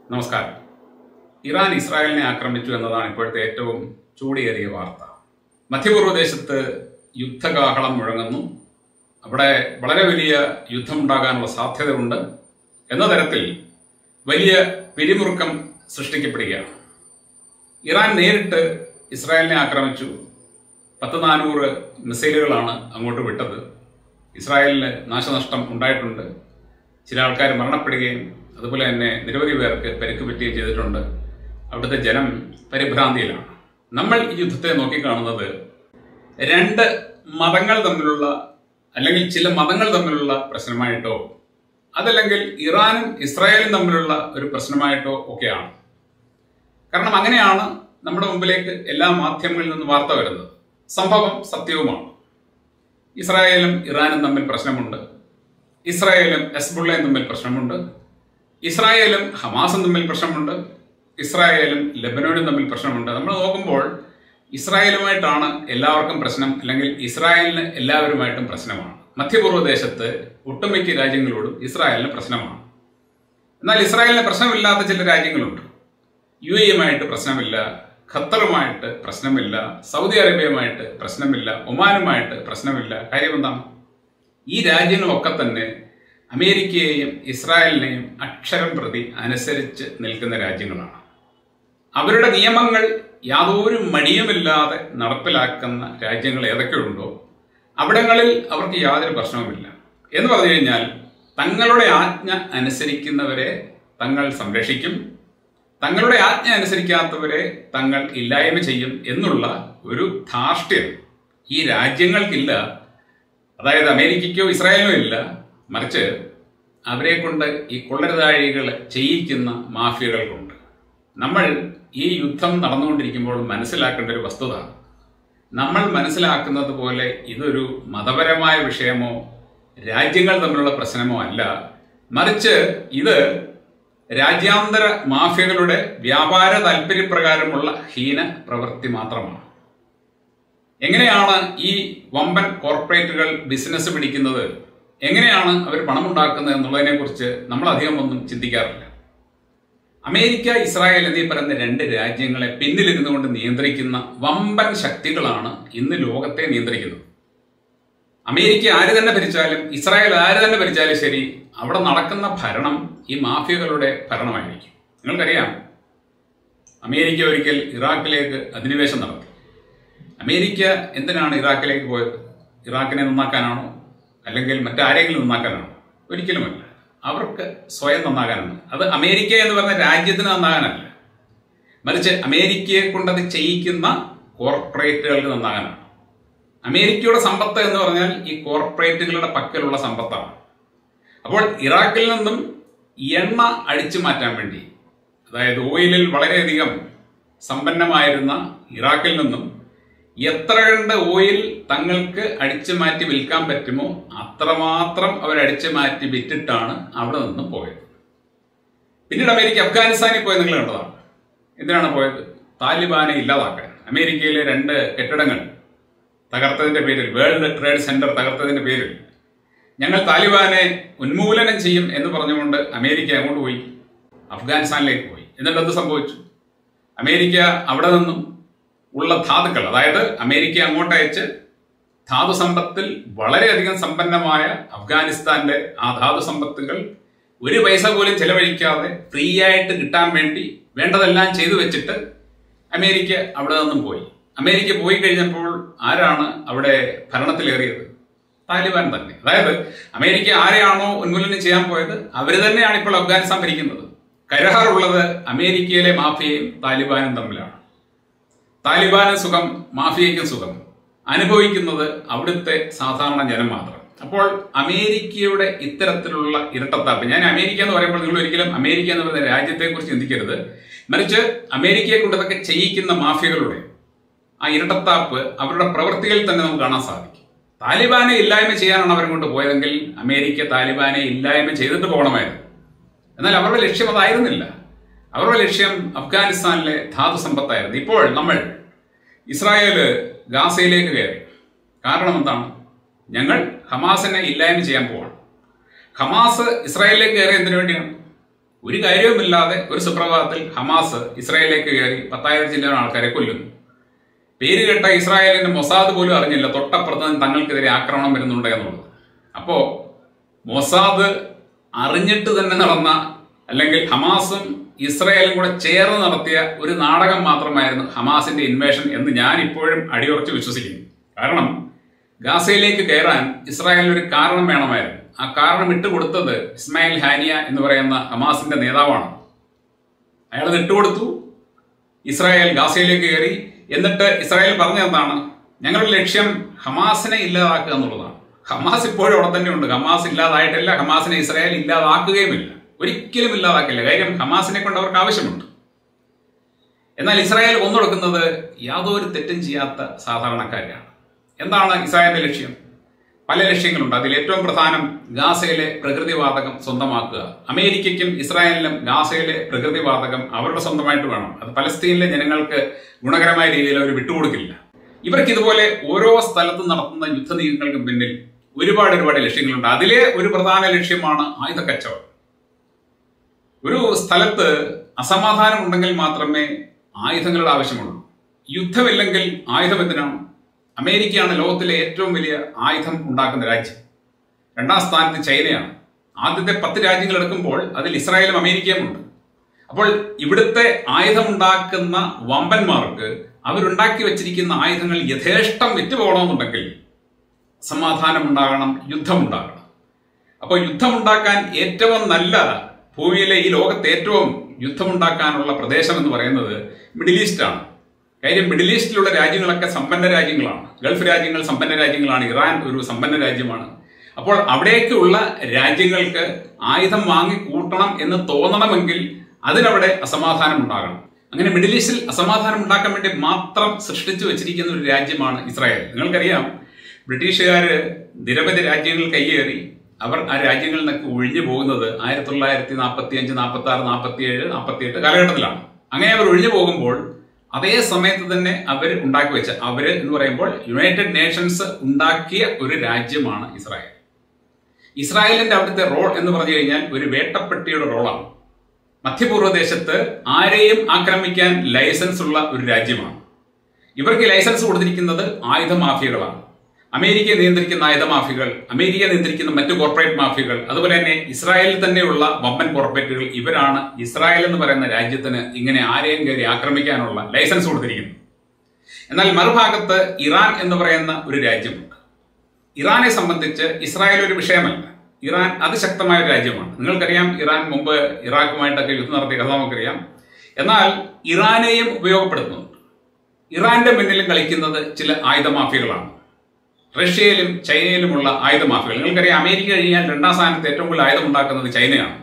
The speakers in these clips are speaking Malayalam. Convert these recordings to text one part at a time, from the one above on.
നമസ്കാരം ഇറാൻ ഇസ്രായേലിനെ ആക്രമിച്ചു എന്നതാണ് ഇപ്പോഴത്തെ ഏറ്റവും ചൂടേറിയ വാർത്ത മധ്യപൂർവ്വദേശത്ത് യുദ്ധകാഹളം മുഴങ്ങുന്നു അവിടെ വളരെ വലിയ യുദ്ധമുണ്ടാകാനുള്ള സാധ്യതയുണ്ട് എന്ന തരത്തിൽ വലിയ പിരിമുറുക്കം സൃഷ്ടിക്കപ്പെടുകയാണ് ഇറാൻ നേരിട്ട് ഇസ്രായേലിനെ ആക്രമിച്ചു പത്ത് നാനൂറ് മിസൈലുകളാണ് അങ്ങോട്ട് വിട്ടത് ഇസ്രായേലിന് നാശനഷ്ടം ഉണ്ടായിട്ടുണ്ട് ചില ആൾക്കാർ മരണപ്പെടുകയും അതുപോലെ തന്നെ നിരവധി പേർക്ക് പരിക്ക് പറ്റുകയും ചെയ്തിട്ടുണ്ട് അവിടുത്തെ ജനം പരിഭ്രാന്തിയിലാണ് നമ്മൾ ഈ യുദ്ധത്തെ നോക്കിക്കാണുന്നത് രണ്ട് മതങ്ങൾ തമ്മിലുള്ള അല്ലെങ്കിൽ ചില മതങ്ങൾ തമ്മിലുള്ള പ്രശ്നമായിട്ടോ അതല്ലെങ്കിൽ ഇറാനും ഇസ്രായേലും തമ്മിലുള്ള ഒരു പ്രശ്നമായിട്ടോ ഒക്കെയാണ് കാരണം അങ്ങനെയാണ് നമ്മുടെ മുമ്പിലേക്ക് എല്ലാ മാധ്യമങ്ങളിൽ നിന്ന് വാർത്ത വരുന്നത് സംഭവം സത്യവുമാണ് ഇസ്രായേലും ഇറാനും തമ്മിൽ പ്രശ്നമുണ്ട് ഇസ്രായേലും എസ്ബുള്ളയും തമ്മിൽ പ്രശ്നമുണ്ട് ഇസ്രായേലും ഹമാസും തമ്മിൽ പ്രശ്നമുണ്ട് ഇസ്രായേലും ലബനോനും തമ്മിൽ പ്രശ്നമുണ്ട് നമ്മൾ നോക്കുമ്പോൾ ഇസ്രായേലുമായിട്ടാണ് എല്ലാവർക്കും പ്രശ്നം അല്ലെങ്കിൽ ഇസ്രായേലിന് എല്ലാവരുമായിട്ടും പ്രശ്നമാണ് മധ്യപൂർവ്വദേശത്ത് ഒട്ടുമിക്ക രാജ്യങ്ങളോടും ഇസ്രായേലിന് പ്രശ്നമാണ് എന്നാൽ ഇസ്രായേലിന് പ്രശ്നമില്ലാത്ത ചില രാജ്യങ്ങളുണ്ട് യു എയുമായിട്ട് പ്രശ്നമില്ല ഖത്തറുമായിട്ട് പ്രശ്നമില്ല സൗദി അറേബ്യയുമായിട്ട് പ്രശ്നമില്ല ഒമാനുമായിട്ട് പ്രശ്നമില്ല കാര്യം എന്താണ് ഈ രാജ്യങ്ങളൊക്കെ തന്നെ അമേരിക്കയെയും ഇസ്രായേലിനെയും അക്ഷരം പ്രതി അനുസരിച്ച് നിൽക്കുന്ന രാജ്യങ്ങളാണ് അവരുടെ നിയമങ്ങൾ യാതൊരു മടിയുമില്ലാതെ നടപ്പിലാക്കുന്ന രാജ്യങ്ങൾ ഏതൊക്കെയുണ്ടോ അവിടങ്ങളിൽ അവർക്ക് യാതൊരു പ്രശ്നവുമില്ല എന്ന് പറഞ്ഞു കഴിഞ്ഞാൽ തങ്ങളുടെ ആജ്ഞ അനുസരിക്കുന്നവരെ തങ്ങൾ സംരക്ഷിക്കും തങ്ങളുടെ ആജ്ഞ അനുസരിക്കാത്തവരെ തങ്ങൾ ഇല്ലായ്മ ചെയ്യും എന്നുള്ള ഒരു ധാർഷ്ട്യം ഈ രാജ്യങ്ങൾക്കില്ല അതായത് അമേരിക്കയ്ക്കോ ഇസ്രായേലിനോ ഇല്ല മറിച്ച് അവരെ കൊണ്ട് ഈ കൊള്ളരുതാഴികൾ ചെയ്യിക്കുന്ന മാഫിയകൾക്കുണ്ട് നമ്മൾ ഈ യുദ്ധം നടന്നുകൊണ്ടിരിക്കുമ്പോൾ മനസ്സിലാക്കേണ്ട ഒരു വസ്തുത നമ്മൾ മനസ്സിലാക്കുന്നത് പോലെ ഇതൊരു മതപരമായ വിഷയമോ രാജ്യങ്ങൾ തമ്മിലുള്ള പ്രശ്നമോ അല്ല മറിച്ച് ഇത് രാജ്യാന്തര മാഫിയകളുടെ വ്യാപാര താല്പര്യപ്രകാരമുള്ള ഹീന പ്രവൃത്തി മാത്രമാണ് എങ്ങനെയാണ് ഈ വമ്പൻ കോർപ്പറേറ്റുകൾ ബിസിനസ് പിടിക്കുന്നത് എങ്ങനെയാണ് അവർ പണമുണ്ടാക്കുന്നത് എന്നുള്ളതിനെ കുറിച്ച് നമ്മൾ അധികം ഒന്നും ചിന്തിക്കാറില്ല അമേരിക്ക ഇസ്രായേൽ എന്നീ പറയുന്ന രണ്ട് രാജ്യങ്ങളെ പിന്നിലിരുന്നു കൊണ്ട് നിയന്ത്രിക്കുന്ന വമ്പൻ ശക്തികളാണ് ഇന്ന് ലോകത്തെ നിയന്ത്രിക്കുന്നത് അമേരിക്ക ആര് തന്നെ ഭരിച്ചാലും ഇസ്രായേൽ ആര് തന്നെ ഭരിച്ചാലും ശരി അവിടെ നടക്കുന്ന ഭരണം ഈ മാഫിയകളുടെ ഭരണമായിരിക്കും നിങ്ങൾക്കറിയാം അമേരിക്ക ഒരിക്കൽ ഇറാഖിലേക്ക് അധിനിവേശം നടത്തി അമേരിക്ക എന്തിനാണ് ഇറാഖിലേക്ക് പോയത് ഇറാഖിനെ നന്നാക്കാനാണോ അല്ലെങ്കിൽ മറ്റാരെങ്കിലും നന്നാക്കാനാണോ ഒരിക്കലുമല്ല അവർക്ക് സ്വയം നന്നാകാനാണ് അത് അമേരിക്ക എന്ന് പറഞ്ഞ രാജ്യത്തിന് നന്നാകാനല്ല മറിച്ച് അമേരിക്കയെ കൊണ്ടത് ചെയ്യിക്കുന്ന കോർപ്പറേറ്റുകൾക്ക് നന്നാകാനാണ് അമേരിക്കയുടെ സമ്പത്ത് എന്ന് പറഞ്ഞാൽ ഈ കോർപ്പറേറ്റുകളുടെ പക്കലുള്ള സമ്പത്താണ് അപ്പോൾ ഇറാഖിൽ നിന്നും എണ്ണ അടിച്ചു മാറ്റാൻ വേണ്ടി അതായത് ഓയിലിൽ വളരെയധികം സമ്പന്നമായിരുന്ന ഇറാഖിൽ നിന്നും എത്ര കണ്ട് ഓയിൽ തങ്ങൾക്ക് അടിച്ചു മാറ്റി വിൽക്കാൻ പറ്റുമോ അത്രമാത്രം അവർ അടിച്ചു മാറ്റി വിറ്റിട്ടാണ് അവിടെ നിന്നും പോയത് പിന്നീട് അമേരിക്ക അഫ്ഗാനിസ്ഥാനിൽ പോയത് നിങ്ങൾ കണ്ടതാണ് എന്തിനാണ് പോയത് താലിബാനെ ഇല്ലാതാക്കാൻ അമേരിക്കയിലെ രണ്ട് കെട്ടിടങ്ങൾ തകർത്തതിന്റെ പേരിൽ വേൾഡ് ട്രേഡ് സെന്റർ തകർത്തതിന്റെ പേരിൽ ഞങ്ങൾ താലിബാനെ ഉന്മൂലനം ചെയ്യും എന്ന് പറഞ്ഞുകൊണ്ട് അമേരിക്ക അങ്ങോട്ട് പോയി അഫ്ഗാനിസ്ഥാനിലേക്ക് പോയി എന്നിട്ട് എന്ത് സംഭവിച്ചു അമേരിക്ക അവിടെ നിന്നും ഉള്ള ധാതുക്കൾ അതായത് അമേരിക്ക അങ്ങോട്ട് അയച്ച് ധാതു സമ്പത്തിൽ വളരെയധികം സമ്പന്നമായ അഫ്ഗാനിസ്ഥാന്റെ ആ ധാതു സമ്പത്തുകൾ ഒരു പൈസ പോലും ചെലവഴിക്കാതെ ഫ്രീ ആയിട്ട് കിട്ടാൻ വേണ്ടി വേണ്ടതെല്ലാം ചെയ്തു വെച്ചിട്ട് അമേരിക്ക അവിടെ നിന്നും പോയി അമേരിക്ക പോയി കഴിഞ്ഞപ്പോൾ ആരാണ് അവിടെ ഭരണത്തിലേറിയത് താലിബാൻ തന്നെ അതായത് അമേരിക്ക ആരെയാണോ ഉന്മൂലനം ചെയ്യാൻ പോയത് അവർ തന്നെയാണ് ഇപ്പോൾ അഫ്ഗാനിസ്ഥാൻ ഭരിക്കുന്നത് കരഹാറുള്ളത് അമേരിക്കയിലെ മാഫിയയും താലിബാനും തമ്മിലാണ് താലിബാന് സുഖം മാഫിയയ്ക്കും സുഖം അനുഭവിക്കുന്നത് അവിടുത്തെ സാധാരണ ജനം മാത്രം അപ്പോൾ അമേരിക്കയുടെ ഇത്തരത്തിലുള്ള ഇരട്ടത്താപ്പ് ഞാൻ അമേരിക്ക എന്ന് പറയുമ്പോൾ നിങ്ങൾ ഒരിക്കലും അമേരിക്ക എന്ന് പറയുന്ന രാജ്യത്തെ കുറിച്ച് ചിന്തിക്കരുത് മറിച്ച് അമേരിക്കയെ കൊണ്ട് ഇതൊക്കെ ചെയ്യിക്കുന്ന മാഫിയകളുടെ ആ ഇരട്ടത്താപ്പ് അവരുടെ പ്രവൃത്തികളിൽ തന്നെ നമുക്ക് കാണാൻ സാധിക്കും താലിബാനെ ഇല്ലായ്മ ചെയ്യാനാണ് അവരെ കൊണ്ട് പോയതെങ്കിൽ അമേരിക്ക താലിബാനെ ഇല്ലായ്മ ചെയ്തിട്ട് പോകണമായിരുന്നു എന്നാൽ അവരുടെ ലക്ഷ്യം അതായിരുന്നില്ല അവരുടെ ലക്ഷ്യം അഫ്ഗാനിസ്ഥാനിലെ ധാതു സമ്പത്തായിരുന്നു ഇപ്പോൾ നമ്മൾ ഇസ്രായേല് ഗാസയിലേക്ക് കയറി കാരണം എന്താണ് ഞങ്ങൾ ഹമാസിനെ ഇല്ലായ്മ ചെയ്യാൻ പോവാണ് ഹമാസ് ഇസ്രായേലിലേക്ക് കയറി എന്തിനു വേണ്ടിയാണ് ഒരു കാര്യവുമില്ലാതെ ഒരു സുപ്രഭാതത്തിൽ ഹമാസ് ഇസ്രായേലിലേക്ക് കയറി പത്തായിരത്തി ചില്ലുന്ന ആൾക്കാരെ കൊല്ലുന്നു പേര് കേട്ട ഇസ്രായേലിന്റെ മൊസാദ് പോലും അറിഞ്ഞില്ല തൊട്ടപ്പുറത്ത് നിന്ന് തങ്ങൾക്കെതിരെ ആക്രമണം വരുന്നുണ്ട് എന്നുള്ളത് അപ്പോ മൊസാദ് അറിഞ്ഞിട്ട് തന്നെ നടന്ന അല്ലെങ്കിൽ ഹമാസും ഇസ്രായേലും കൂടെ ചേർന്ന് നടത്തിയ ഒരു നാടകം മാത്രമായിരുന്നു ഹമാസിന്റെ ഇൻവേഷൻ എന്ന് ഞാൻ ഇപ്പോഴും അടിയുറച്ച് വിശ്വസിക്കുന്നു കാരണം ഗാസയിലേക്ക് കയറാൻ ഇസ്രായേലിന് ഒരു കാരണം വേണമായിരുന്നു ആ കാരണം ഇട്ടുകൊടുത്തത് ഇസ്മായിൽ ഹാനിയ എന്ന് പറയുന്ന ഹമാസിന്റെ നേതാവാണ് അയാൾ അത് ഇട്ടുകൊടുത്തു ഇസ്രായേൽ ഗാസയിലേക്ക് കയറി എന്നിട്ട് ഇസ്രായേൽ പറഞ്ഞ എന്താണ് ഞങ്ങളുടെ ലക്ഷ്യം ഹമാസിനെ ഇല്ലാതാക്കുക എന്നുള്ളതാണ് ഹമാസ് ഇപ്പോഴും അവിടെ തന്നെ ഉണ്ട് ഹമാസ് ഇല്ലാതായിട്ടില്ല ഹമാസിനെ ഇസ്രായേൽ ഇല്ലാതാക്കുകയുമില്ല ഒരിക്കലും ഇല്ലാതാക്കില്ല കാര്യം ഹമാസിനെ കൊണ്ട് അവർക്ക് ആവശ്യമുണ്ട് എന്നാൽ ഇസ്രായേൽ കൊന്നൊടുക്കുന്നത് യാതൊരു തെറ്റും ചെയ്യാത്ത സാധാരണക്കാരാണ് എന്താണ് ഇസ്രായേലിന്റെ ലക്ഷ്യം പല ലക്ഷ്യങ്ങളുണ്ട് അതിൽ ഏറ്റവും പ്രധാനം ഗാസയിലെ പ്രകൃതിവാതകം സ്വന്തമാക്കുക അമേരിക്കയ്ക്കും ഇസ്രായേലിനും ഗാസയിലെ പ്രകൃതിവാതകം അവരുടെ സ്വന്തമായിട്ട് വേണം അത് പലസ്തീനിലെ ജനങ്ങൾക്ക് ഗുണകരമായ രീതിയിൽ അവർ വിട്ടുകൊടുക്കില്ല ഇവർക്ക് ഇതുപോലെ ഓരോ സ്ഥലത്തും നടത്തുന്ന യുദ്ധനീക്കങ്ങൾക്കും പിന്നിൽ ഒരുപാട് ഒരുപാട് ലക്ഷ്യങ്ങളുണ്ട് അതിലെ ഒരു പ്രധാന ലക്ഷ്യമാണ് ആയുധ കച്ചവടം ഒരു സ്ഥലത്ത് അസമാധാനം ഉണ്ടെങ്കിൽ മാത്രമേ ആയുധങ്ങളുടെ ആവശ്യമുള്ളൂ യുദ്ധമില്ലെങ്കിൽ ആയുധം എന്തിനാണ് അമേരിക്കയാണ് ലോകത്തിലെ ഏറ്റവും വലിയ ആയുധം ഉണ്ടാക്കുന്ന രാജ്യം രണ്ടാം സ്ഥാനത്ത് ചൈനയാണ് ആദ്യത്തെ പത്ത് രാജ്യങ്ങൾ എടുക്കുമ്പോൾ അതിൽ ഇസ്രായേലും അമേരിക്കയും ഉണ്ട് അപ്പോൾ ഇവിടുത്തെ ആയുധമുണ്ടാക്കുന്ന വമ്പന്മാർക്ക് അവരുണ്ടാക്കി വെച്ചിരിക്കുന്ന ആയുധങ്ങൾ യഥേഷ്ടം വിറ്റുപോകണമെന്നുണ്ടെങ്കിൽ സമാധാനം ഉണ്ടാകണം യുദ്ധമുണ്ടാകണം അപ്പോൾ യുദ്ധമുണ്ടാക്കാൻ ഏറ്റവും നല്ല ഭൂമിയിലെ ഈ ലോകത്തെ ഏറ്റവും യുദ്ധമുണ്ടാക്കാനുള്ള പ്രദേശം എന്ന് പറയുന്നത് മിഡിൽ ഈസ്റ്റ് ആണ് കാര്യം മിഡിൽ ഈസ്റ്റിലുള്ള രാജ്യങ്ങളൊക്കെ സമ്പന്ന രാജ്യങ്ങളാണ് ഗൾഫ് രാജ്യങ്ങൾ സമ്പന്ന രാജ്യങ്ങളാണ് ഇറാൻ ഒരു സമ്പന്ന രാജ്യമാണ് അപ്പോൾ അവിടേക്കുള്ള രാജ്യങ്ങൾക്ക് ആയുധം വാങ്ങി കൂട്ടണം എന്ന് തോന്നണമെങ്കിൽ അതിനവിടെ അസമാധാനം ഉണ്ടാകണം അങ്ങനെ മിഡിൽ ഈസ്റ്റിൽ അസമാധാനം ഉണ്ടാക്കാൻ വേണ്ടി മാത്രം സൃഷ്ടിച്ചു വെച്ചിരിക്കുന്ന ഒരു രാജ്യമാണ് ഇസ്രായേൽ നിങ്ങൾക്കറിയാം ബ്രിട്ടീഷുകാര് നിരവധി രാജ്യങ്ങൾ കയ്യേറി അവർ ആ രാജ്യങ്ങളിൽ നിന്നൊക്കെ ഒഴിഞ്ഞു പോകുന്നത് ആയിരത്തി തൊള്ളായിരത്തി നാൽപ്പത്തി അഞ്ച് നാൽപ്പത്തി ആറ് നാൽപ്പത്തി ഏഴ് നാൽപ്പത്തി എട്ട് കാലഘട്ടത്തിലാണ് അങ്ങനെ അവർ ഒഴിഞ്ഞു പോകുമ്പോൾ അതേ സമയത്ത് തന്നെ അവർ ഉണ്ടാക്കി വെച്ച അവര് എന്ന് പറയുമ്പോൾ യുണൈറ്റഡ് നേഷൻസ് ഉണ്ടാക്കിയ ഒരു രാജ്യമാണ് ഇസ്രായേൽ ഇസ്രായേലിന്റെ അവിടുത്തെ റോൾ എന്ന് പറഞ്ഞു കഴിഞ്ഞാൽ ഒരു വേട്ടപ്പെട്ടിയുടെ റോളാണ് മധ്യപൂർവ്വദേശത്ത് ആരെയും ആക്രമിക്കാൻ ലൈസൻസ് ഉള്ള ഒരു രാജ്യമാണ് ഇവർക്ക് ലൈസൻസ് കൊടുത്തിരിക്കുന്നത് ആയുധ മാഫിയകളാണ് അമേരിക്ക നിയന്ത്രിക്കുന്ന ആയുധ മാഫിയകൾ അമേരിക്ക നിയന്ത്രിക്കുന്ന മറ്റു കോർപ്പറേറ്റ് മാഫിയകൾ അതുപോലെ തന്നെ ഇസ്രായേലിൽ തന്നെയുള്ള വമ്പൻ കോർപ്പറേറ്റുകൾ ഇവരാണ് ഇസ്രായേൽ എന്ന് പറയുന്ന രാജ്യത്തിന് ഇങ്ങനെ ആരെയും കയറി ആക്രമിക്കാനുള്ള ലൈസൻസ് കൊടുത്തിരിക്കുന്നത് എന്നാൽ മറുഭാഗത്ത് ഇറാൻ എന്ന് പറയുന്ന ഒരു രാജ്യമുണ്ട് ഇറാനെ സംബന്ധിച്ച് ഇസ്രായേൽ ഒരു വിഷയമല്ല ഇറാൻ അതിശക്തമായ ഒരു രാജ്യമാണ് നിങ്ങൾക്കറിയാം ഇറാൻ മുമ്പ് ഇറാഖുമായിട്ടൊക്കെ യുദ്ധം നടത്തിയ കഥ നമുക്കറിയാം എന്നാൽ ഇറാനെയും ഉപയോഗപ്പെടുത്തുന്നുണ്ട് ഇറാന്റെ മുന്നിലും കളിക്കുന്നത് ചില ആയുധ മാഫിയകളാണ് റഷ്യയിലും ചൈനയിലുമുള്ള ആയുധ മാഫിയകൾ നിങ്ങൾക്കറിയാം അമേരിക്ക കഴിഞ്ഞാൽ രണ്ടാം സ്ഥാനത്ത് ഏറ്റവും കൂടുതൽ ആയുധം ഉണ്ടാക്കുന്നത് ചൈനയാണ്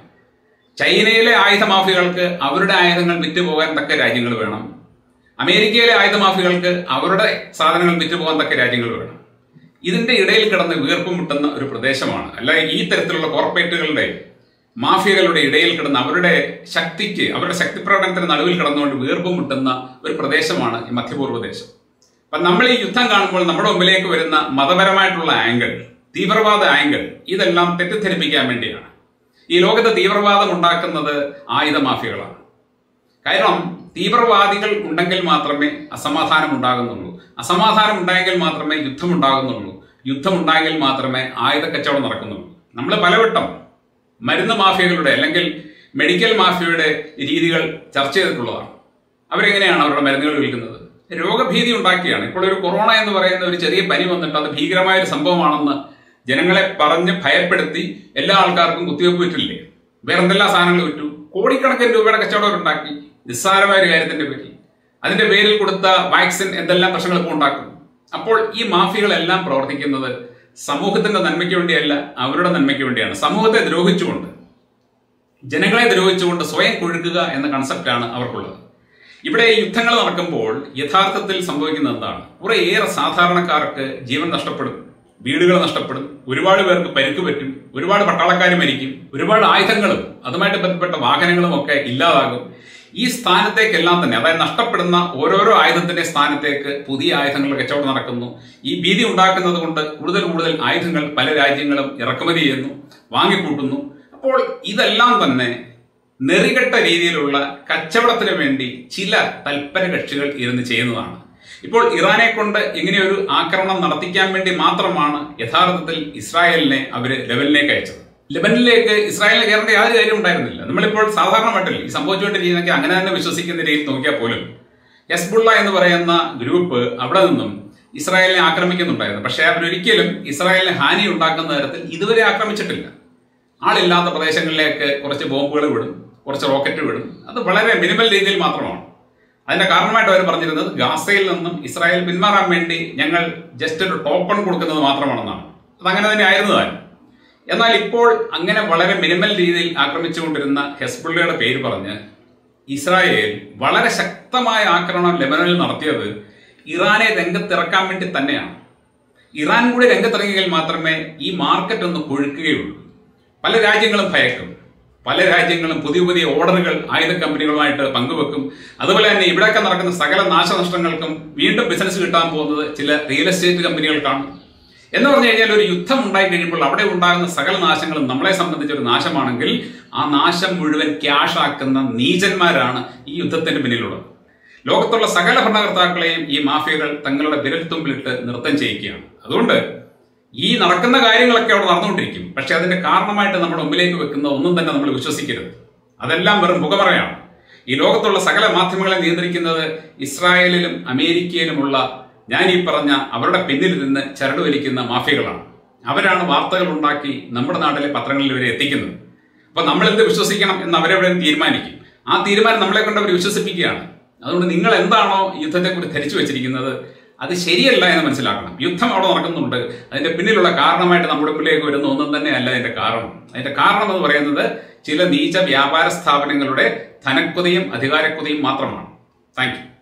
ചൈനയിലെ ആയുധ മാഫിയകൾക്ക് അവരുടെ ആയുധങ്ങൾ വിറ്റുപോകാൻ തക്ക രാജ്യങ്ങൾ വേണം അമേരിക്കയിലെ ആയുധ മാഫിയകൾക്ക് അവരുടെ സാധനങ്ങൾ വിറ്റുപോകാൻ തക്ക രാജ്യങ്ങൾ വേണം ഇതിന്റെ ഇടയിൽ കിടന്ന് വീർപ്പ് മുട്ടുന്ന ഒരു പ്രദേശമാണ് അല്ല ഈ തരത്തിലുള്ള കോർപ്പറേറ്റുകളുടെ മാഫിയകളുടെ ഇടയിൽ കിടന്ന് അവരുടെ ശക്തിക്ക് അവരുടെ ശക്തി പ്രകടനത്തിന് നടുവിൽ കിടന്നുകൊണ്ട് വീർപ്പ് മുട്ടുന്ന ഒരു പ്രദേശമാണ് ഈ മധ്യപൂർവ്വ ദേശം അപ്പൊ നമ്മൾ ഈ യുദ്ധം കാണുമ്പോൾ നമ്മുടെ മുമ്പിലേക്ക് വരുന്ന മതപരമായിട്ടുള്ള ആംഗിൾ തീവ്രവാദ ആംഗിൾ ഇതെല്ലാം തെറ്റിദ്ധരിപ്പിക്കാൻ വേണ്ടിയാണ് ഈ ലോകത്ത് തീവ്രവാദം ഉണ്ടാക്കുന്നത് ആയുധ മാഫിയകളാണ് കാരണം തീവ്രവാദികൾ ഉണ്ടെങ്കിൽ മാത്രമേ അസമാധാനം ഉണ്ടാകുന്നുള്ളൂ അസമാധാനം ഉണ്ടായെങ്കിൽ മാത്രമേ യുദ്ധം ഉണ്ടാകുന്നുള്ളൂ യുദ്ധം ഉണ്ടായെങ്കിൽ മാത്രമേ ആയുധ കച്ചവടം നടക്കുന്നുള്ളൂ നമ്മൾ പലവട്ടം മരുന്ന് മാഫിയകളുടെ അല്ലെങ്കിൽ മെഡിക്കൽ മാഫിയയുടെ രീതികൾ ചർച്ച ചെയ്തിട്ടുള്ളതാണ് അവരെങ്ങനെയാണ് അവരുടെ മരുന്നുകൾ വിൽക്കുന്നത് രോഗഭീതി ഉണ്ടാക്കിയാണ് ഇപ്പോൾ ഒരു കൊറോണ എന്ന് പറയുന്ന ഒരു ചെറിയ പനി വന്നിട്ട് അത് ഭീകരമായ ഒരു സംഭവമാണെന്ന് ജനങ്ങളെ പറഞ്ഞ് ഭയപ്പെടുത്തി എല്ലാ ആൾക്കാർക്കും കുത്തിവെപ്പ് വിറ്റില്ലേ വേറെ എന്തെല്ലാം സാധനങ്ങൾ വിറ്റു കോടിക്കണക്കിന് രൂപയുടെ കച്ചവടം ഉണ്ടാക്കി നിസ്സാരമായ ഒരു കാര്യത്തിന്റെ പേരിൽ അതിന്റെ പേരിൽ കൊടുത്ത വാക്സിൻ എന്തെല്ലാം പ്രശ്നങ്ങൾ ഇപ്പോൾ ഉണ്ടാക്കുന്നു അപ്പോൾ ഈ മാഫിയകളെല്ലാം പ്രവർത്തിക്കുന്നത് സമൂഹത്തിന്റെ നന്മയ്ക്ക് വേണ്ടിയല്ല അവരുടെ നന്മയ്ക്ക് വേണ്ടിയാണ് സമൂഹത്തെ ദ്രോഹിച്ചുകൊണ്ട് ജനങ്ങളെ ദ്രോഹിച്ചുകൊണ്ട് സ്വയം കൊഴുക്കുക എന്ന കൺസെപ്റ്റാണ് അവർക്കുള്ളത് ഇവിടെ യുദ്ധങ്ങൾ നടക്കുമ്പോൾ യഥാർത്ഥത്തിൽ സംഭവിക്കുന്നത് എന്താണ് കുറേയേറെ സാധാരണക്കാർക്ക് ജീവൻ നഷ്ടപ്പെടും വീടുകൾ നഷ്ടപ്പെടും ഒരുപാട് പേർക്ക് പരിക്ക് പറ്റും ഒരുപാട് പട്ടാളക്കാർ മരിക്കും ഒരുപാട് ആയുധങ്ങളും അതുമായിട്ട് ബന്ധപ്പെട്ട വാഹനങ്ങളും ഒക്കെ ഇല്ലാതാകും ഈ സ്ഥാനത്തേക്കെല്ലാം തന്നെ അതായത് നഷ്ടപ്പെടുന്ന ഓരോരോ ആയുധത്തിന്റെ സ്ഥാനത്തേക്ക് പുതിയ ആയുധങ്ങളുടെ കച്ചവടം നടക്കുന്നു ഈ ഭീതി ഉണ്ടാക്കുന്നത് കൊണ്ട് കൂടുതൽ കൂടുതൽ ആയുധങ്ങൾ പല രാജ്യങ്ങളും ഇറക്കുമതി ചെയ്യുന്നു വാങ്ങിക്കൂട്ടുന്നു അപ്പോൾ ഇതെല്ലാം തന്നെ നെറികെട്ട രീതിയിലുള്ള കച്ചവടത്തിന് വേണ്ടി ചില തൽപര കക്ഷികൾ ഇരുന്ന് ചെയ്യുന്നതാണ് ഇപ്പോൾ ഇറാനെ കൊണ്ട് ഇങ്ങനെയൊരു ആക്രമണം നടത്തിക്കാൻ വേണ്ടി മാത്രമാണ് യഥാർത്ഥത്തിൽ ഇസ്രായേലിനെ അവര് ലെബനിലേക്ക് അയച്ചത് ലെബനിലേക്ക് ഇസ്രായേലിന് കയറേണ്ട യാതൊരു കാര്യം ഉണ്ടായിരുന്നില്ല നമ്മളിപ്പോൾ സാധാരണ മട്ടിൽ ഈ സംഭവിച്ചുകൊണ്ടിരിക്കുന്നതൊക്കെ അങ്ങനെ തന്നെ വിശ്വസിക്കുന്ന രീതിയിൽ നോക്കിയാൽ പോലും ഹെസ്ബുള്ള എന്ന് പറയുന്ന ഗ്രൂപ്പ് അവിടെ നിന്നും ഇസ്രായേലിനെ ആക്രമിക്കുന്നുണ്ടായിരുന്നു പക്ഷേ അവരൊരിക്കലും ഇസ്രായേലിന് ഹാനി ഉണ്ടാക്കുന്ന തരത്തിൽ ഇതുവരെ ആക്രമിച്ചിട്ടില്ല ആളില്ലാത്ത പ്രദേശങ്ങളിലേക്ക് കുറച്ച് ബോംബുകൾ വിടും കുറച്ച് റോക്കറ്റ് വിടും അത് വളരെ മിനിമൽ രീതിയിൽ മാത്രമാണ് അതിന്റെ കാരണമായിട്ട് അവർ പറഞ്ഞിരുന്നത് ഗാസയിൽ നിന്നും ഇസ്രായേൽ പിന്മാറാൻ വേണ്ടി ഞങ്ങൾ ജസ്റ്റ് ഒരു ടോക്കൺ കൊടുക്കുന്നത് മാത്രമാണെന്നാണ് അതങ്ങനെ തന്നെ ആയിരുന്നു താൻ എന്നാൽ ഇപ്പോൾ അങ്ങനെ വളരെ മിനിമൽ രീതിയിൽ ആക്രമിച്ചുകൊണ്ടിരുന്ന ഹെസ്ബുള്ളയുടെ പേര് പറഞ്ഞ് ഇസ്രായേൽ വളരെ ശക്തമായ ആക്രമണം ലെബനനിൽ നടത്തിയത് ഇറാനെ രംഗത്തിറക്കാൻ വേണ്ടി തന്നെയാണ് ഇറാൻ കൂടി രംഗത്തിറങ്ങിയാൽ മാത്രമേ ഈ മാർക്കറ്റ് ഒന്ന് കൊഴുക്കുകയുള്ളൂ പല രാജ്യങ്ങളും ഭയക്കും പല രാജ്യങ്ങളും പുതിയ പുതിയ ഓർഡറുകൾ ആയുധ കമ്പനികളുമായിട്ട് പങ്കുവെക്കും അതുപോലെ തന്നെ ഇവിടെയൊക്കെ നടക്കുന്ന സകല നാശനഷ്ടങ്ങൾക്കും വീണ്ടും ബിസിനസ് കിട്ടാൻ പോകുന്നത് ചില റിയൽ എസ്റ്റേറ്റ് കമ്പനികൾക്കാണ് എന്ന് പറഞ്ഞു കഴിഞ്ഞാൽ ഒരു യുദ്ധം ഉണ്ടായി കഴിയുമ്പോൾ അവിടെ ഉണ്ടാകുന്ന സകല നാശങ്ങളും നമ്മളെ സംബന്ധിച്ച ഒരു നാശമാണെങ്കിൽ ആ നാശം മുഴുവൻ ക്യാഷ് ആക്കുന്ന നീചന്മാരാണ് ഈ യുദ്ധത്തിന് പിന്നിലുള്ളത് ലോകത്തുള്ള സകല ഭരണകർത്താക്കളെയും ഈ മാഫിയകൾ തങ്ങളുടെ വിരൽത്തുമ്പിലിട്ട് നൃത്തം ചെയ്യിക്കുകയാണ് അതുകൊണ്ട് ഈ നടക്കുന്ന കാര്യങ്ങളൊക്കെ അവിടെ നടന്നുകൊണ്ടിരിക്കും പക്ഷെ അതിന്റെ കാരണമായിട്ട് നമ്മുടെ മുമ്പിലേക്ക് വെക്കുന്ന ഒന്നും തന്നെ നമ്മൾ വിശ്വസിക്കരുത് അതെല്ലാം വെറും മുഖമറയാണ് ഈ ലോകത്തുള്ള സകല മാധ്യമങ്ങളെ നിയന്ത്രിക്കുന്നത് ഇസ്രായേലിലും അമേരിക്കയിലുമുള്ള ഞാൻ ഈ പറഞ്ഞ അവരുടെ പിന്നിൽ നിന്ന് ചരട് വലിക്കുന്ന മാഫിയകളാണ് അവരാണ് വാർത്തകൾ ഉണ്ടാക്കി നമ്മുടെ നാട്ടിലെ പത്രങ്ങളിൽ വരെ എത്തിക്കുന്നത് അപ്പൊ നമ്മൾ എന്ത് വിശ്വസിക്കണം എന്ന് അവരവിടെ തീരുമാനിക്കും ആ തീരുമാനം നമ്മളെ കൊണ്ട് അവർ വിശ്വസിപ്പിക്കുകയാണ് അതുകൊണ്ട് നിങ്ങൾ എന്താണോ യുദ്ധത്തെക്കുറിച്ച് ധരിച്ചു വെച്ചിരിക്കുന്നത് അത് ശരിയല്ല എന്ന് മനസ്സിലാക്കണം യുദ്ധം അവിടെ നടക്കുന്നുണ്ട് അതിന്റെ പിന്നിലുള്ള കാരണമായിട്ട് നമ്മുടെ മുമ്പിലേക്ക് വരുന്ന ഒന്നും തന്നെ അല്ല അതിന്റെ കാരണം അതിന്റെ കാരണം എന്ന് പറയുന്നത് ചില നീച വ്യാപാര സ്ഥാപനങ്ങളുടെ ധനക്കുതയും അധികാരക്കുതയും മാത്രമാണ് താങ്ക് യു